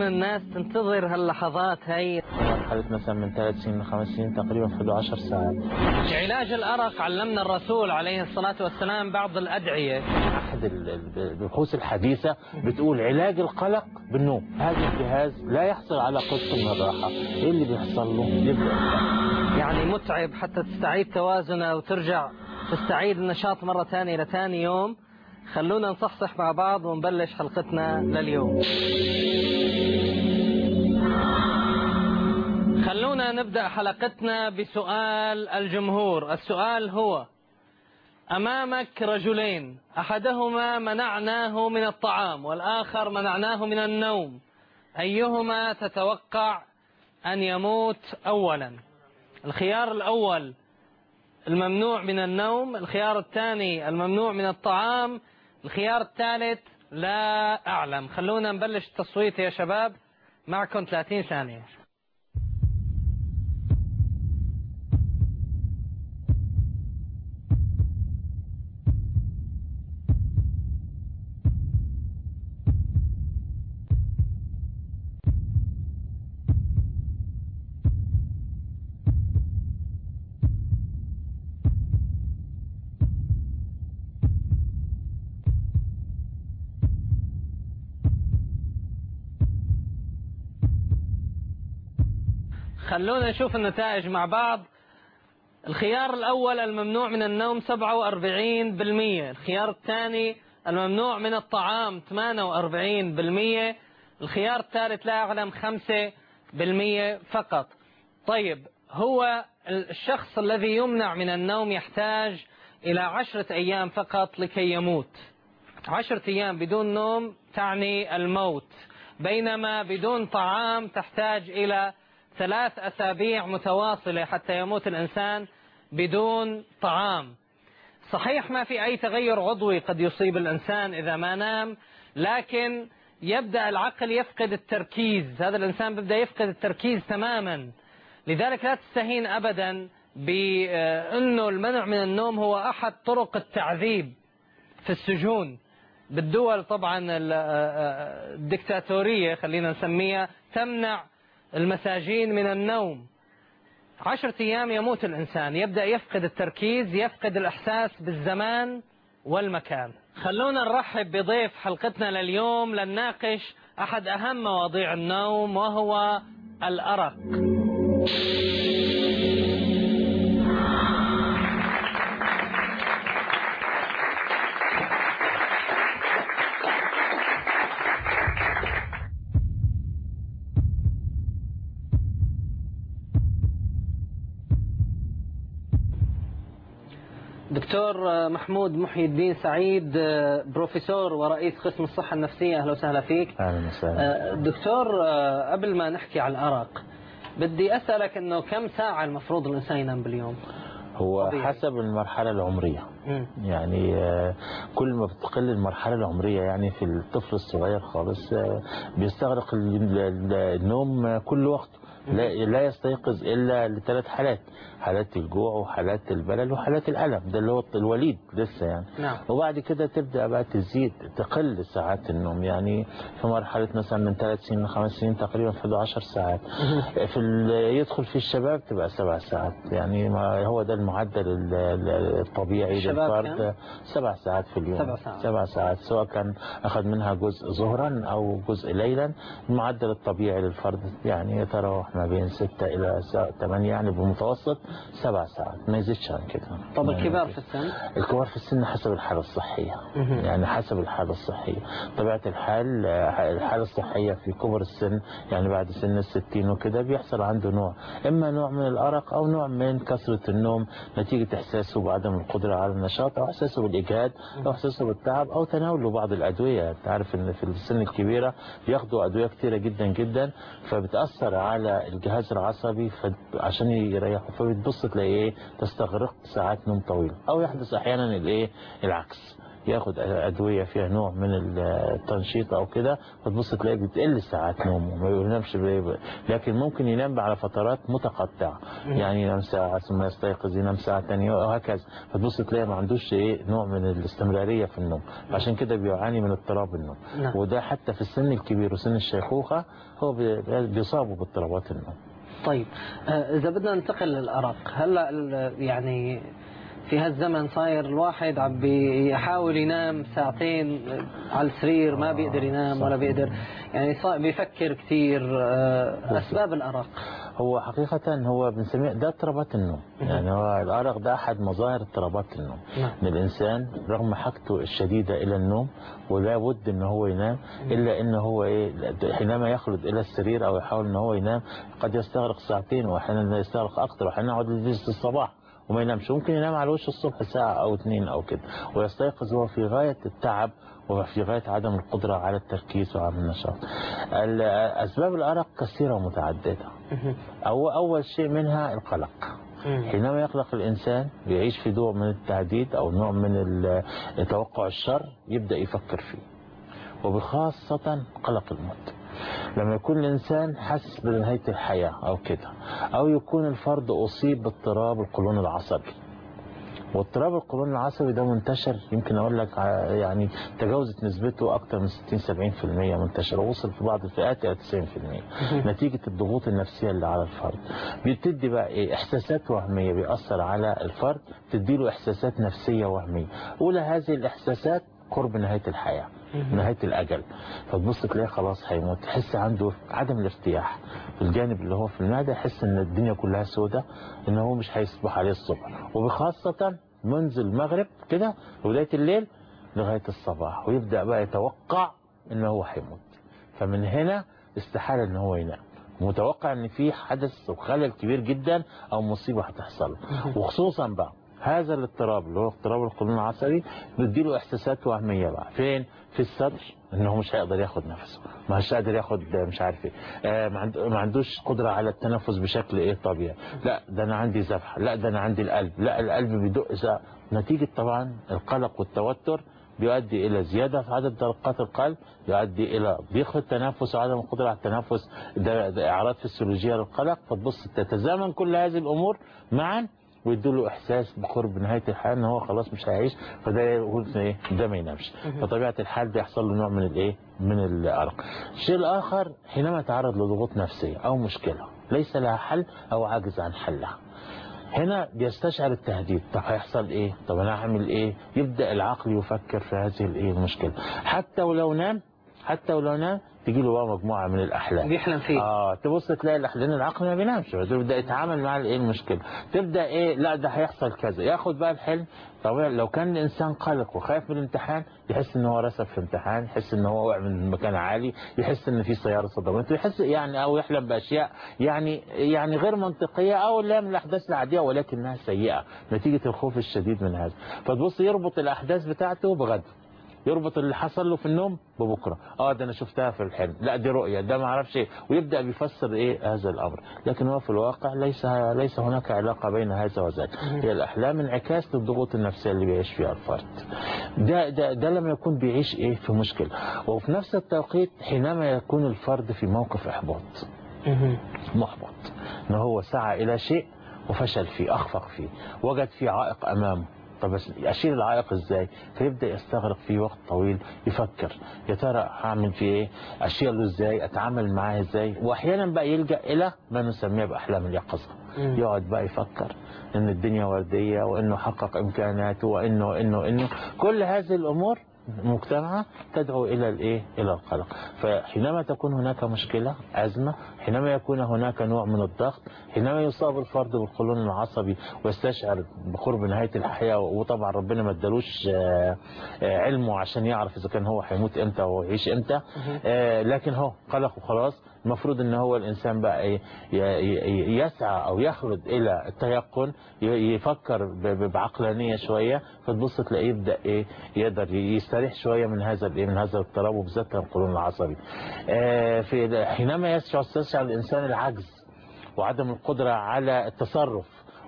الناس تنتظر هاللحظات هي مرحلة مثلا من ثلاث سنين لخمس سنين تقريبا في 10 ساعات علاج الأرق علمنا الرسول عليه الصلاة والسلام بعض الأدعية أحد البحوث الحديثة بتقول علاج القلق بالنوم هذا الجهاز لا يحصل على قسط من الراحة إيه اللي بيحصل له يبدأ يعني متعب حتى تستعيد توازنه وترجع تستعيد النشاط مرة ثانية لثاني يوم خلونا نصحصح مع بعض ونبلش حلقتنا لليوم خلونا نبدأ حلقتنا بسؤال الجمهور السؤال هو أمامك رجلين أحدهما منعناه من الطعام والآخر منعناه من النوم أيهما تتوقع أن يموت أولا الخيار الأول الممنوع من النوم الخيار الثاني الممنوع من الطعام الخيار الثالث لا أعلم خلونا نبلش التصويت يا شباب معكم 30 ثانية خلونا نشوف النتائج مع بعض الخيار الأول الممنوع من النوم 47% الخيار الثاني الممنوع من الطعام 48% الخيار الثالث لا أعلم 5% فقط طيب هو الشخص الذي يمنع من النوم يحتاج إلى عشرة أيام فقط لكي يموت عشرة أيام بدون نوم تعني الموت بينما بدون طعام تحتاج إلى ثلاث أسابيع متواصلة حتى يموت الإنسان بدون طعام صحيح ما في أي تغير عضوي قد يصيب الإنسان إذا ما نام لكن يبدأ العقل يفقد التركيز هذا الإنسان بدأ يفقد التركيز تماما لذلك لا تستهين أبدا بأنه المنع من النوم هو أحد طرق التعذيب في السجون بالدول طبعا الدكتاتورية خلينا نسميها تمنع المساجين من النوم عشرة أيام يموت الإنسان يبدأ يفقد التركيز يفقد الإحساس بالزمان والمكان خلونا نرحب بضيف حلقتنا لليوم لنناقش أحد أهم مواضيع النوم وهو الأرق دكتور محمود محي الدين سعيد بروفيسور ورئيس قسم الصحة النفسية أهلا وسهلا فيك أهلا وسهلا دكتور قبل ما نحكي على الأرق بدي أسألك أنه كم ساعة المفروض الإنسان ينام باليوم هو طبيعي. حسب المرحلة العمرية م. يعني كل ما بتقل المرحلة العمرية يعني في الطفل الصغير خالص بيستغرق النوم كل وقت لا, لا يستيقظ إلا لثلاث حالات حالات الجوع وحالات البلل وحالات الألم ده اللي هو الوليد لسه يعني نعم. وبعد كده تبدأ بقى تزيد تقل ساعات النوم يعني في مرحلة مثلا من ثلاث سنين لخمس سنين تقريبا في 10 ساعات في يدخل في الشباب تبقى سبع ساعات يعني ما هو ده المعدل الطبيعي للفرد سبع ساعات في اليوم سبع ساعات. سبع ساعات سواء كان أخذ منها جزء ظهرا أو جزء ليلا المعدل الطبيعي للفرد يعني يتراوح ما بين ستة إلى ثمانية يعني بمتوسط سبع ساعات ما يزيدش عن كده طب الكبار في السن الكبار في السن حسب الحالة الصحية يعني حسب الحالة الصحية طبيعة الحال الحالة الصحية في كبر السن يعني بعد سن الستين وكده بيحصل عنده نوع إما نوع من الأرق أو نوع من كثرة النوم نتيجة إحساسه بعدم القدرة على النشاط أو إحساسه بالإجهاد أو إحساسه بالتعب أو تناوله بعض الأدوية أنت عارف إن في السن الكبيرة بياخدوا أدوية كتيرة جدا جدا فبتأثر على الجهاز العصبي عشان يريحه فبتبص تلاقي ايه تستغرق ساعات نوم طويل او يحدث احيانا الايه العكس ياخد ادويه فيها نوع من التنشيط او كده فتبص تلاقيه بتقل ساعات نومه ما ينامش ب- لكن ممكن ينام على فترات متقطعه يعني ينام ساعه ثم يستيقظ ينام ساعه ثانيه وهكذا فتبص تلاقيه ما عندوش ايه نوع من الاستمراريه في النوم عشان كده بيعاني من اضطراب النوم نعم. وده حتى في السن الكبير وسن الشيخوخه هو بي- بيصابوا باضطرابات النوم طيب آه، إذا بدنا ننتقل للأرق هلا ال- يعني في هالزمن صاير الواحد عم بيحاول ينام ساعتين على السرير ما بيقدر ينام ولا بيقدر يعني صار بيفكر كثير آه، أسباب الأرق هو حقيقة هو بنسميه ده اضطرابات النوم يعني هو الأرق ده أحد مظاهر اضطرابات النوم نعم. إن الإنسان رغم حاجته الشديدة إلى النوم ولا بد إن هو ينام إلا إن هو إيه حينما يخلد إلى السرير أو يحاول إن هو ينام قد يستغرق ساعتين وأحيانا يستغرق أكثر وأحيانا يقعد لجلس الصباح وما ينامش ممكن ينام على وش الصبح ساعة أو اتنين أو كده ويستيقظ هو في غاية التعب وفي غاية عدم القدرة على التركيز وعلى النشاط ال- أسباب الأرق كثيرة ومتعددة أو أول شيء منها القلق حينما يقلق الإنسان بيعيش في نوع من التهديد أو نوع من ال- توقع الشر يبدأ يفكر فيه وبخاصة قلق الموت لما يكون الإنسان حاسس بنهاية الحياة أو كده أو يكون الفرد أصيب باضطراب القولون العصبي واضطراب القولون العصبي ده منتشر يمكن اقول لك ع- يعني تجاوزت نسبته اكثر من 60 70% منتشر ووصل في بعض الفئات الى 90% نتيجه الضغوط النفسيه اللي على الفرد بتدي بقى ايه احساسات وهميه بيأثر على الفرد تديله احساسات نفسيه وهميه اولى هذه الاحساسات قرب نهايه الحياه نهايه الاجل فتبص تلاقيه خلاص هيموت تحس عنده عدم الارتياح في الجانب اللي هو في المعده يحس ان الدنيا كلها سودة ان هو مش هيصبح عليه الصبح وبخاصه منذ المغرب كده بدايه الليل لغايه الصباح ويبدا بقى يتوقع ان هو هيموت فمن هنا استحاله ان هو ينام متوقع ان في حدث وخلل كبير جدا او مصيبه هتحصل له. وخصوصا بقى هذا الاضطراب اللي هو اضطراب القولون العصبي بيديله احساسات وهميه بقى فين في الصدر ان هو مش هيقدر ياخد نفسه مش قادر ياخد مش عارف ايه آه، ما عند- ما عندوش قدره على التنفس بشكل ايه طبيعي لا ده انا عندي ذبحه لا ده انا عندي القلب لا القلب بيدق ساعة. نتيجه طبعا القلق والتوتر بيؤدي الى زياده في عدد دقات القلب يؤدي الى ضيق في التنفس وعدم القدره على التنفس ده, ده اعراض فسيولوجيه للقلق فتبص تتزامن كل هذه الامور معا ويدوا احساس بقرب نهايه الحياه ان هو خلاص مش هيعيش فده يقول ايه ده ما ينامش فطبيعه الحال بيحصل له نوع من الايه من الارق الشيء الاخر حينما يتعرض لضغوط نفسيه او مشكله ليس لها حل او عاجز عن حلها هنا بيستشعر التهديد طب هيحصل ايه طب انا هعمل ايه يبدا العقل يفكر في هذه الايه المشكله حتى ولو نام حتى ولو نام تجي له بقى مجموعه من الاحلام بيحلم فيه اه تبص تلاقي الاحلام العقل ما بينامش تبدا يتعامل مع الايه المشكله تبدا ايه لا ده هيحصل كذا ياخد بقى الحلم طبعا لو كان الانسان قلق وخايف من الامتحان يحس ان هو رسب في امتحان يحس ان هو وقع من مكان عالي يحس ان في سياره صدمته يحس يعني او يحلم باشياء يعني يعني غير منطقيه او لا من الاحداث العاديه ولكنها سيئه نتيجه الخوف الشديد من هذا فتبص يربط الاحداث بتاعته بغد يربط اللي حصل له في النوم ببكره اه ده انا شفتها في الحلم لا دي رؤيه ده ما اعرفش ايه ويبدا بيفسر ايه هذا الامر لكن هو في الواقع ليس ليس هناك علاقه بين هذا وذاك هي الاحلام انعكاس للضغوط النفسيه اللي بيعيش فيها الفرد ده ده ده لما يكون بيعيش ايه في مشكله وفي نفس التوقيت حينما يكون الفرد في موقف احباط محبط ان هو سعى الى شيء وفشل فيه اخفق فيه وجد فيه عائق امامه طب بس اشيل العائق ازاي فيبدا يستغرق فيه وقت طويل يفكر يا ترى هعمل فيه ايه اشيله ازاي اتعامل معاه ازاي واحيانا بقى يلجا الى ما نسميه باحلام اليقظه مم. يقعد بقى يفكر ان الدنيا ورديه وانه حقق امكاناته وانه وانه وانه كل هذه الامور مجتمعة تدعو إلى الإيه؟ إلى القلق فحينما تكون هناك مشكلة أزمة حينما يكون هناك نوع من الضغط حينما يصاب الفرد بالقولون العصبي ويستشعر بقرب نهاية الحياة وطبعا ربنا ما ادالوش آه، آه، علمه عشان يعرف إذا كان هو هيموت إمتى ويعيش إمتى آه، لكن هو قلق وخلاص المفروض ان هو الانسان بقى إيه ي- ي- يسعى او يخلد الى التيقن ي- يفكر ب- ب- بعقلانيه شويه فتبص تلاقيه يبدا ايه يقدر يستريح شويه من هذا الايه من هذا الاضطراب وبالذات القولون العصبي. آه، في حينما يشعر يستشعر الانسان العجز وعدم القدره على التصرف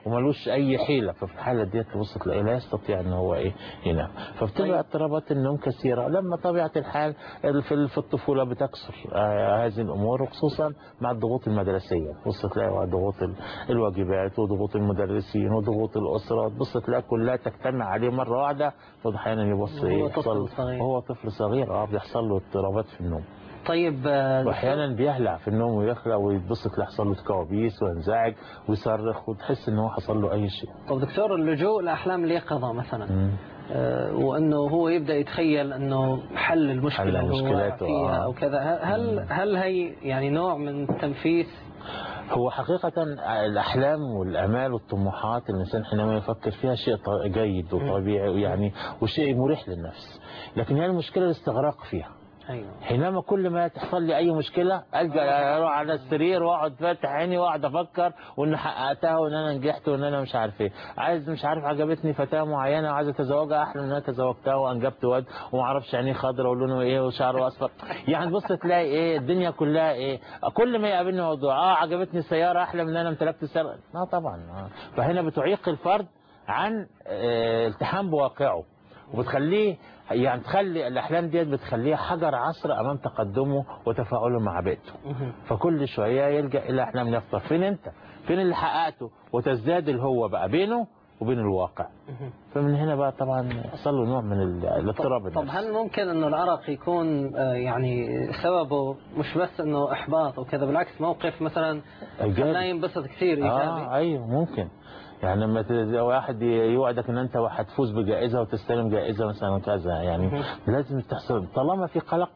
وملوش اي حيله ففي الحاله دي تبص تلاقيه لا يستطيع ان هو ايه ينام فبتبقى طيب. اضطرابات النوم كثيره لما طبيعه الحال في في الطفوله بتكثر آه، هذه الامور وخصوصا مع الضغوط المدرسيه تبص تلاقي مع ضغوط ال- الواجبات وضغوط المدرسين وضغوط الاسره تبص تلاقي كلها تجتمع عليه مره واحده فاحيانا يبص وهو ايه طفل يحصل صغير. هو طفل صغير اه بيحصل له اضطرابات في النوم طيب آه، واحيانا بيهلع في النوم ويخلع ويتبسط تلاقي يحصل له كوابيس وينزعج ويصرخ وتحس ان هو حصل له اي شيء طب دكتور اللجوء لاحلام اليقظه مثلا مم. آه، وانه هو يبدا يتخيل انه حل المشكله حل اللي هو واقع مشكلاته، فيها آه. او كذا هل هل هي يعني نوع من التنفيس هو حقيقة الأحلام والأمال والطموحات الإنسان حينما يفكر فيها شيء ط- جيد وطبيعي يعني وشيء مريح للنفس لكن هي المشكلة الاستغراق فيها ايوه حينما كل ما تحصل لي اي مشكله الجا اروح على السرير واقعد فاتح عيني واقعد افكر وان حققتها وان انا نجحت وان انا مش عارف ايه عايز مش عارف عجبتني فتاه معينه وعايز اتزوجها احلم ان انا تزوجتها وانجبت واد وما اعرفش عينيه خضراء ولونه ايه وشعره اصفر يعني بص تلاقي ايه الدنيا كلها ايه كل ما يقابلني موضوع اه عجبتني السياره احلم ان انا امتلكت السياره اه طبعا آه. فهنا بتعيق الفرد عن آه، التحام بواقعه وبتخليه يعني تخلي الاحلام ديت بتخليه حجر عصر امام تقدمه وتفاعله مع بيئته مهم. فكل شويه يلجا الى احلام يفطر فين انت فين اللي حققته وتزداد الهوة بقى بينه وبين الواقع مهم. فمن هنا بقى طبعا يحصل له نوع من ال- الاضطراب طب النفسي هل ممكن انه الارق يكون آه، يعني سببه مش بس انه احباط او كذا بالعكس موقف مثلا خلاه إيجابي. ينبسط كثير ايجابي اه ايوه ممكن يعني لما ت- واحد ي- يوعدك ان انت هتفوز بجائزه وتستلم جائزه مثلا كذا يعني مهم. لازم تحصل طالما في قلق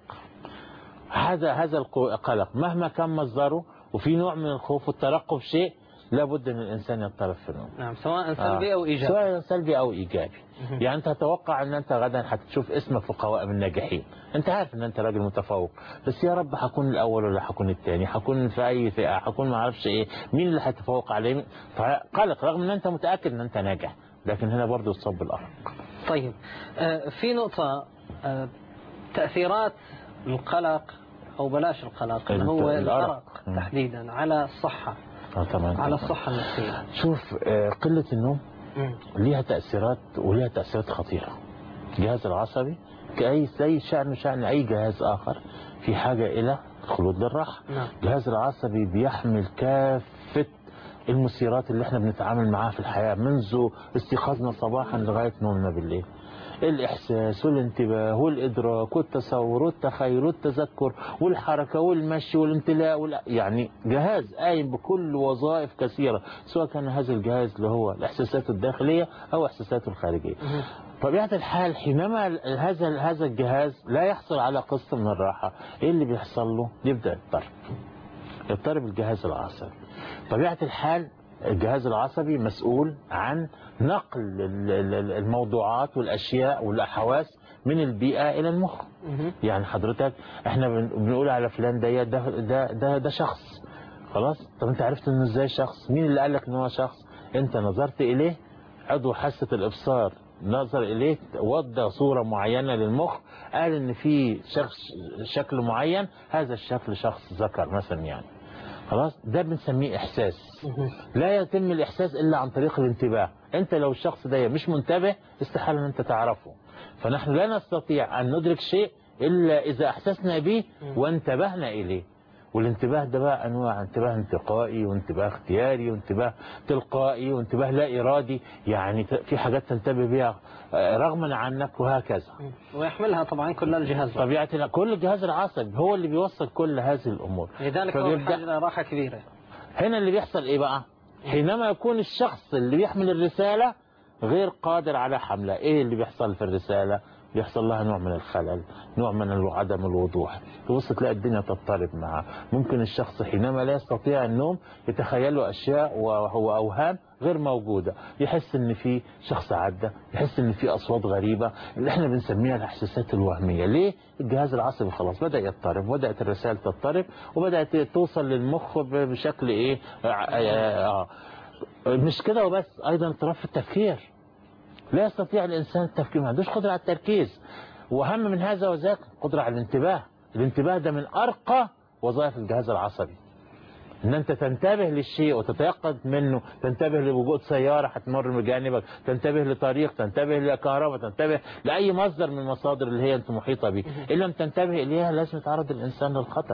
هذا هذا القو- القلق مهما كان مصدره وفي نوع من الخوف والترقب شيء لابد ان الانسان يضطرب في النوم نعم سواء سلبي او ايجابي سواء سلبي او ايجابي مهم. يعني انت تتوقع ان انت غدا هتشوف اسمك في قوائم الناجحين انت عارف ان انت راجل متفوق بس يا رب هكون الاول ولا هكون الثاني هكون في اي فئه هكون ما اعرفش ايه مين اللي هيتفوق عليه فقلق رغم ان انت متاكد ان انت ناجح لكن هنا برضه تصاب بالارق طيب آه، في نقطة آه، تأثيرات القلق أو بلاش القلق اللي هو الت- الأرق. الأرق مم. تحديدا على الصحة اه تمام على تمام. الصحة النفسية شوف آه، قله النوم مم. ليها تاثيرات وليها تاثيرات خطيره الجهاز العصبي كأي زي شأن شأن أي جهاز آخر في حاجة إلى الخلود للراحة نعم الجهاز العصبي بيحمل كافة المثيرات اللي احنا بنتعامل معاها في الحياة منذ استيقاظنا صباحا لغاية نومنا بالليل الإحساس والانتباه والإدراك والتصور والتخيل والتذكر والحركة والمشي والامتلاء وال... يعني جهاز قايم بكل وظائف كثيرة سواء كان هذا الجهاز اللي هو الإحساسات الداخلية أو إحساساته الخارجية مهم. طبيعة الحال حينما هذا هذا الجهاز لا يحصل على قسط من الراحة ايه اللي بيحصل له يبدأ يضطرب يضطرب الجهاز العصبي طبيعة الحال الجهاز العصبي مسؤول عن نقل ال- ال- الموضوعات والأشياء والحواس من البيئة إلى المخ مهم. يعني حضرتك احنا بن- بنقول على فلان ده ده ده ده, ده شخص خلاص طب انت عرفت انه ازاي شخص مين اللي قال لك ان هو شخص انت نظرت اليه عضو حاسة الابصار نظر اليه وضى صورة معينة للمخ قال ان في شخص شكل معين هذا الشكل شخص ذكر مثلا يعني خلاص ده بنسميه احساس مهم. لا يتم الإحساس إلا عن طريق الانتباه أنت لو الشخص ده مش منتبه استحال أن أنت تعرفه فنحن لا نستطيع أن ندرك شيء إلا إذا أحسسنا به وانتبهنا إليه والانتباه ده بقى أنواع انتباه انتقائي وانتباه اختياري وانتباه تلقائي وانتباه لا إرادي يعني ت- في حاجات تنتبه بها آه، رغما عنك وهكذا مم. ويحملها طبعا كل الجهاز طبيعة ال- كل الجهاز العصبي هو اللي بيوصل كل هذه الأمور لذلك هو فبيبدأ- بحاجة إلى راحة كبيرة هنا اللي بيحصل ايه بقى حينما يكون الشخص اللي بيحمل الرسالة غير قادر على حملها ايه اللي بيحصل في الرسالة بيحصل لها نوع من الخلل نوع من الو- عدم الوضوح تبص تلاقي الدنيا تضطرب معه ممكن الشخص حينما لا يستطيع النوم يتخيل له اشياء وهو اوهام غير موجودة يحس ان في شخص عدى يحس ان في اصوات غريبة اللي احنا بنسميها الاحساسات الوهمية ليه الجهاز العصبي خلاص بدأ يضطرب وبدأت الرسائل تضطرب وبدأت توصل للمخ ب- بشكل ايه آه آه آه مش كده وبس ايضا اضطراب في التفكير لا يستطيع الانسان التفكير ما عندوش قدرة على التركيز واهم من هذا وذاك قدرة على الانتباه الانتباه ده من ارقى وظائف الجهاز العصبي ان انت تنتبه للشيء وتتيقظ منه تنتبه لوجود سياره هتمر بجانبك تنتبه لطريق تنتبه لكهرباء تنتبه لاي مصدر من المصادر اللي هي انت محيطه به ان لم تنتبه اليها لازم يتعرض الانسان للخطر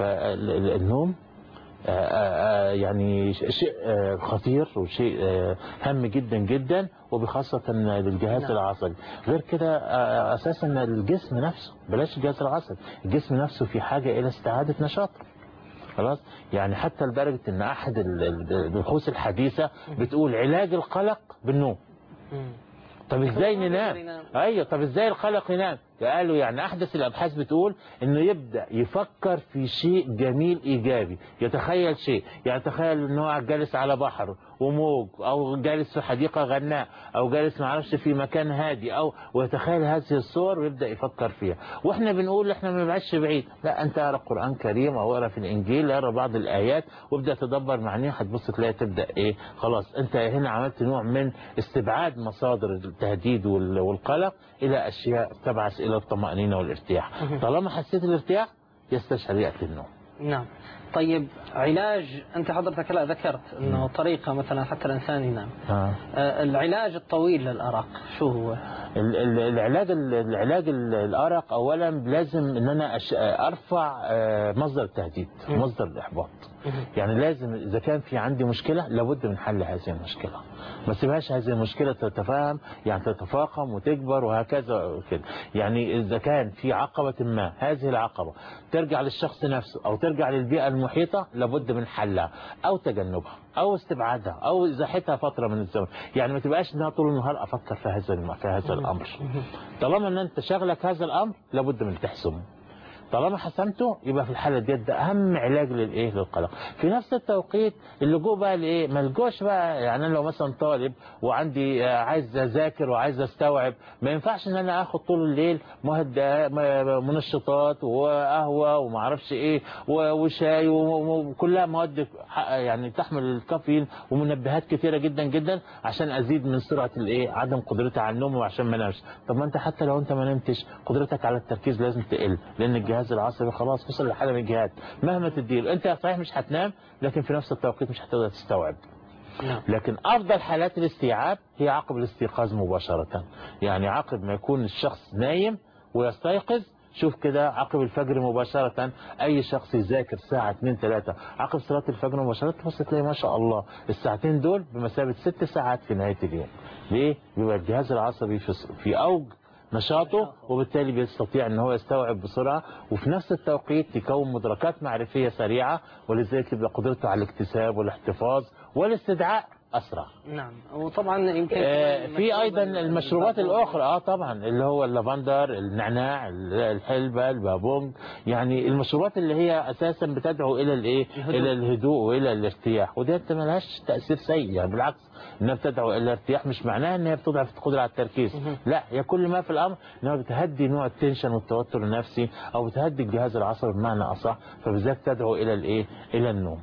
فالنوم آه، آه، آه، يعني ش- شيء آه، خطير وشيء آه، هام جدا جدا وبخاصة للجهاز نعم. العصبي غير كده آه، أساسا الجسم نفسه بلاش الجهاز العصبي الجسم نفسه في حاجة إلى استعادة نشاط خلاص يعني حتى لدرجة ان احد ال- ال- البحوث الحديثة بتقول علاج القلق بالنوم مم. طب ازاي ما ننام بيقدر ينام. ايوه طب ازاي القلق ينام قالوا يعني احدث الابحاث بتقول انه يبدا يفكر في شيء جميل ايجابي يتخيل شيء يعني تخيل ان هو جالس على بحر وموج او جالس في حديقه غناء او جالس ما اعرفش في مكان هادي او ويتخيل هذه الصور ويبدا يفكر فيها واحنا بنقول احنا ما نبعدش بعيد لا انت اقرا قران كريم او اقرا في الانجيل اقرا بعض الايات وابدا تدبر معانيها هتبص تلاقي تبدا ايه خلاص انت هنا عملت نوع من استبعاد مصادر التهديد وال- والقلق الى اشياء تبعث الى الطمانينه والارتياح طالما حسيت الارتياح يستشعر ياتي النوم نعم طيب علاج أنت حضرتك لا ذكرت أنه طريقة مثلا حتى الإنسان ينام آه. آه، العلاج الطويل للأرق شو هو؟ ال- ال- العلاج ال- العلاج ال- الارق اولا لازم ان انا أش- ارفع آه، مصدر التهديد مم. مصدر الاحباط يعني لازم اذا كان في عندي مشكله لابد من حل هذه المشكله ما سيبهاش هذه المشكله تتفاهم يعني تتفاقم وتكبر وهكذا وكده يعني اذا كان في عقبه ما هذه العقبه ترجع للشخص نفسه او ترجع للبيئه المحيطه لابد من حلها او تجنبها او استبعادها او ازاحتها فتره من الزمن يعني ما تبقاش ان أنا طول النهار افكر في هذا الم- في هذا الامر طالما ان انت شغلك هذا الامر لابد من تحسمه طالما حسمته يبقى في الحاله ديت ده اهم علاج للايه للقلق في نفس التوقيت اللجوء بقى لايه ما الجوش بقى يعني انا لو مثلا طالب وعندي آه، عايز اذاكر وعايز استوعب ما ينفعش ان انا اخد طول الليل مهدئ م- منشطات وقهوه وما اعرفش ايه و- وشاي و- وكلها مواد ح- يعني تحمل الكافيين ومنبهات كثيره جدا جدا عشان ازيد من سرعه الايه عدم قدرتي على النوم وعشان ما انامش طب ما انت حتى لو انت ما نمتش قدرتك على التركيز لازم تقل لان الجهاز العصبي خلاص وصل لحاله من الجهاد مهما تديله انت صحيح مش هتنام لكن في نفس التوقيت مش هتقدر تستوعب نعم لكن افضل حالات الاستيعاب هي عقب الاستيقاظ مباشره يعني عقب ما يكون الشخص نايم ويستيقظ شوف كده عقب الفجر مباشرة أي شخص يذاكر ساعة اتنين تلاتة عقب صلاة الفجر مباشرة تبص تلاقي ما شاء الله الساعتين دول بمثابة ست ساعات في نهاية اليوم ليه؟ بيبقى الجهاز العصبي في في أوج نشاطه وبالتالي بيستطيع ان هو يستوعب بسرعه وفي نفس التوقيت يكون مدركات معرفيه سريعه ولذلك يبقى قدرته على الاكتساب والاحتفاظ والاستدعاء اسرع. نعم وطبعا يمكن آه، كمان في ايضا مشروب المشروبات البابونج. الاخرى اه طبعا اللي هو اللافندر النعناع الحلبة البابونج يعني المشروبات اللي هي اساسا بتدعو الى الايه الهدوء. الى الهدوء والى الارتياح وديت ملهاش تاثير سيء يعني بالعكس انها بتدعو الى الارتياح مش معناها ان هي بتضعف القدره على التركيز مهم. لا هي كل ما في الامر انها بتهدي نوع التنشن والتوتر النفسي او بتهدي الجهاز العصبي بمعنى اصح فبذلك تدعو الى الايه الى النوم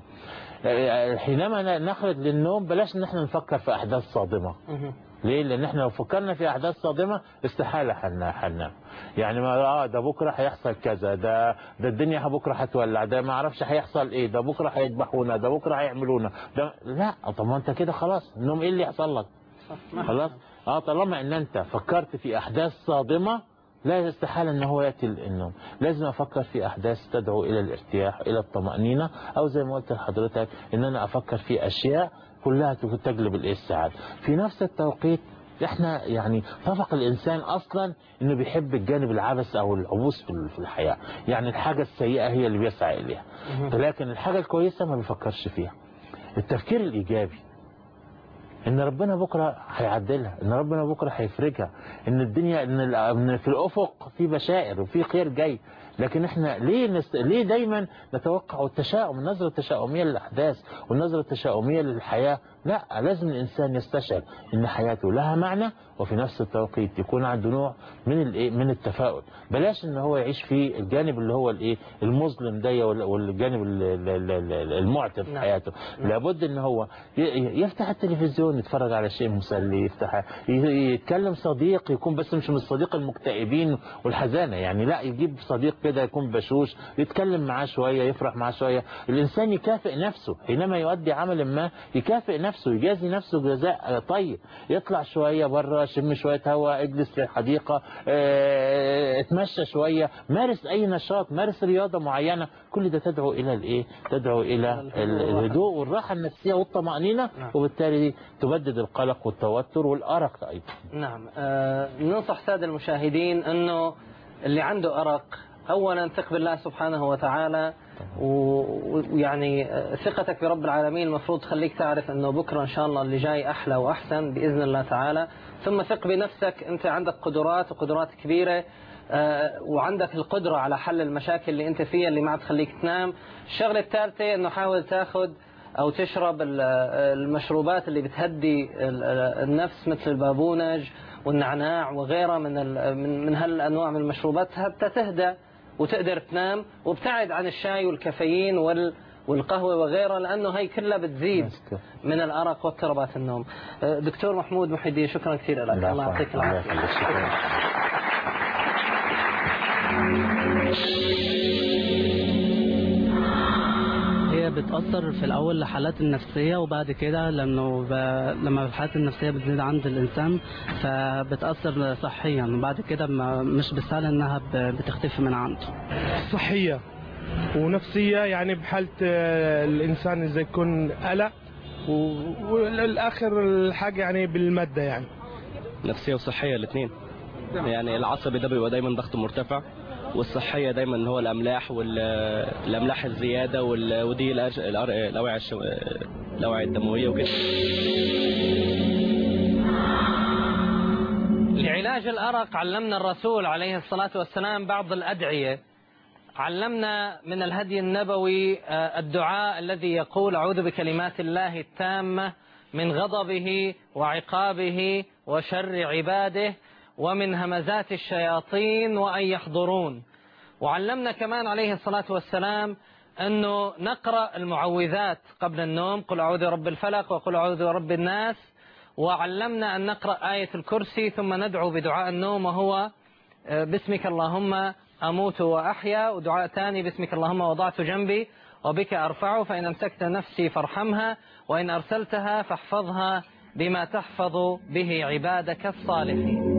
آه، حينما نخرج للنوم بلاش ان احنا نفكر في احداث صادمه مهم. ليه؟ لأن احنا لو فكرنا في أحداث صادمة استحالة حنا حنام. يعني ما اه ده بكرة هيحصل كذا، ده ده الدنيا بكرة هتولع، ده ما اعرفش هيحصل ايه، ده بكرة هيذبحونا، ده بكرة هيعملونا، ده لا طب ما انت كده خلاص النوم ايه اللي يحصل لك؟ صح. ما- خلاص؟ اه طالما ان انت فكرت في أحداث صادمة لا استحالة ان هو ياتي النوم، لازم افكر في احداث تدعو الى الارتياح، الى الطمأنينة، او زي ما قلت لحضرتك ان انا افكر في اشياء كلها تجلب الايه السعادة. في نفس التوقيت احنا يعني طبق الانسان اصلا انه بيحب الجانب العبث او العبوس في في الحياه يعني الحاجه السيئه هي اللي بيسعى اليها مهم. لكن الحاجه الكويسه ما بيفكرش فيها التفكير الايجابي ان ربنا بكره هيعدلها ان ربنا بكره هيفرجها ان الدنيا ان ال- إن في الافق في بشائر وفي خير جاي لكن احنا ليه نست... ليه دايما نتوقع التشاؤم النظره التشاؤميه للاحداث والنظره التشاؤميه للحياه لا لازم الانسان يستشعر ان حياته لها معنى وفي نفس التوقيت يكون عنده نوع من الايه من التفاؤل بلاش ان هو يعيش في الجانب اللي هو الايه المظلم ده وال- والجانب ال- ال- ال- المعتم في نعم. حياته لابد ان هو ي- ي- يفتح التلفزيون يتفرج على شيء مسلي يفتح ي- يتكلم صديق يكون بس مش من الصديق المكتئبين والحزانه يعني لا يجيب صديق كده يكون بشوش يتكلم معاه شويه يفرح معاه شويه الانسان يكافئ نفسه حينما يؤدي عمل ما يكافئ نفسه يجازي نفسه جزاء طيب يطلع شويه بره شم شويه هواء اجلس في الحديقه اه، اتمشى شويه مارس اي نشاط مارس رياضه معينه كل ده تدعو الى الايه تدعو الى الهدوء الهدوء والراحه النفسيه والطمانينه نعم. وبالتالي تبدد القلق والتوتر والارق ايضا نعم آه ننصح سادة المشاهدين أنه اللي عنده أرق أولا ثق بالله سبحانه وتعالى و- ويعني آه، ثقتك برب العالمين المفروض تخليك تعرف أنه بكرة إن شاء الله اللي جاي أحلى وأحسن بإذن الله تعالى ثم ثق بنفسك أنت عندك قدرات وقدرات كبيرة آه، وعندك القدرة على حل المشاكل اللي أنت فيها اللي ما عاد تخليك تنام الشغلة الثالثة أنه حاول تاخذ أو تشرب ال- المشروبات اللي بتهدي ال- النفس مثل البابونج والنعناع وغيرها من ال- من من هالأنواع من المشروبات حتى تهدى وتقدر تنام وابتعد عن الشاي والكافيين وال والقهوة وغيرها لأنه هي كلها بتزيد من الأرق واضطرابات النوم آه، دكتور محمود محي الدين شكرا كثير لك الله يعطيك الله العافية يخليك شكرا هي بتأثر في الأول لحالات النفسية وبعد كده لأنه ب... لما الحالات النفسية بتزيد عند الإنسان فبتأثر صحيا وبعد كده ما... مش بالسهل إنها ب... بتختفي من عنده صحية ونفسية يعني بحالة آه، الإنسان إذا يكون قلق و- والآخر الحاجة يعني بالمادة يعني نفسيه وصحيه الاثنين يعني العصبي ده بيبقى دايما ضغطه مرتفع والصحيه دايما اللي هو الاملاح والاملاح الزياده وال- ودي الأج- الأر- الاوعيه الشو- الاوعيه الدمويه وكده لعلاج الأرق علمنا الرسول عليه الصلاة والسلام بعض الأدعية علمنا من الهدي النبوي آه، الدعاء الذي يقول أعوذ بكلمات الله التامة من غضبه وعقابه وشر عباده ومن همزات الشياطين وأن يحضرون وعلمنا كمان عليه الصلاة والسلام أنه نقرأ المعوذات قبل النوم قل أعوذ برب الفلق وقل أعوذ برب الناس وعلمنا أن نقرأ آية الكرسي ثم ندعو بدعاء النوم وهو آه، باسمك اللهم أموت وأحيا ودعاء ثاني باسمك اللهم وضعت جنبي وبك أرفعه فإن أمسكت نفسي فارحمها وإن أرسلتها فاحفظها بما تحفظ به عبادك الصالحين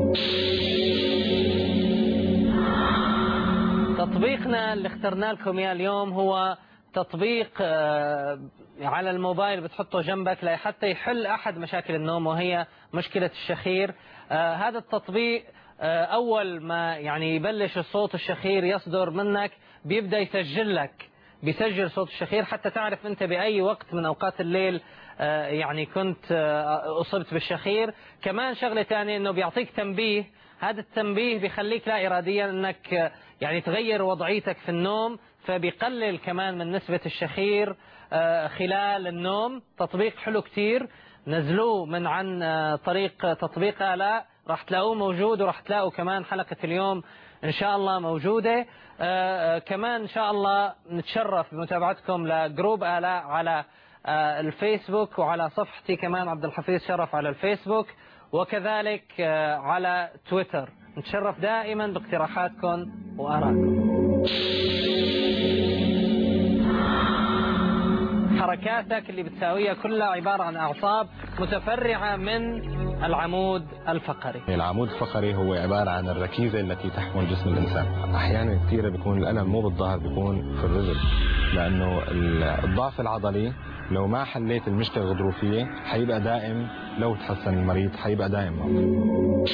تطبيقنا اللي اخترنا لكم اياه اليوم هو تطبيق آه، على الموبايل بتحطه جنبك لحتى يحل احد مشاكل النوم وهي مشكله الشخير آه، هذا التطبيق آه، اول ما يعني يبلش الصوت الشخير يصدر منك بيبدا يسجل لك بيسجل صوت الشخير حتى تعرف انت باي وقت من اوقات الليل آه، يعني كنت آه، اصبت بالشخير كمان شغله ثانيه انه بيعطيك تنبيه هذا التنبيه بيخليك لا اراديا انك آه، يعني تغير وضعيتك في النوم فبيقلل كمان من نسبة الشخير آه، خلال النوم تطبيق حلو كتير نزلوه من عن آه، طريق تطبيق آلاء راح تلاقوه موجود وراح تلاقوا كمان حلقة اليوم إن شاء الله موجودة آه، آه، كمان إن شاء الله نتشرف بمتابعتكم لجروب آلاء على آه، الفيسبوك وعلى صفحتي كمان عبد الحفيظ شرف على الفيسبوك وكذلك آه، على تويتر نتشرف دائما باقتراحاتكم وآرائكم حركاتك اللي بتساويها كلها عبارة عن أعصاب متفرعة من العمود الفقري العمود الفقري هو عبارة عن الركيزة التي تحمل جسم الإنسان أحيانا كثيرة بيكون الألم مو بالظهر بيكون في الرجل لأنه الضعف العضلي لو ما حليت المشكلة الغضروفية حيبقى دائم لو تحسن المريض حيبقى دائم موجود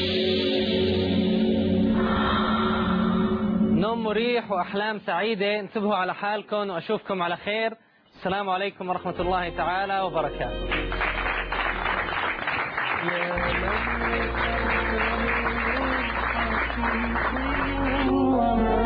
نوم مريح وأحلام سعيدة انتبهوا على حالكم وأشوفكم على خير السلام عليكم ورحمة الله تعالى وبركاته يا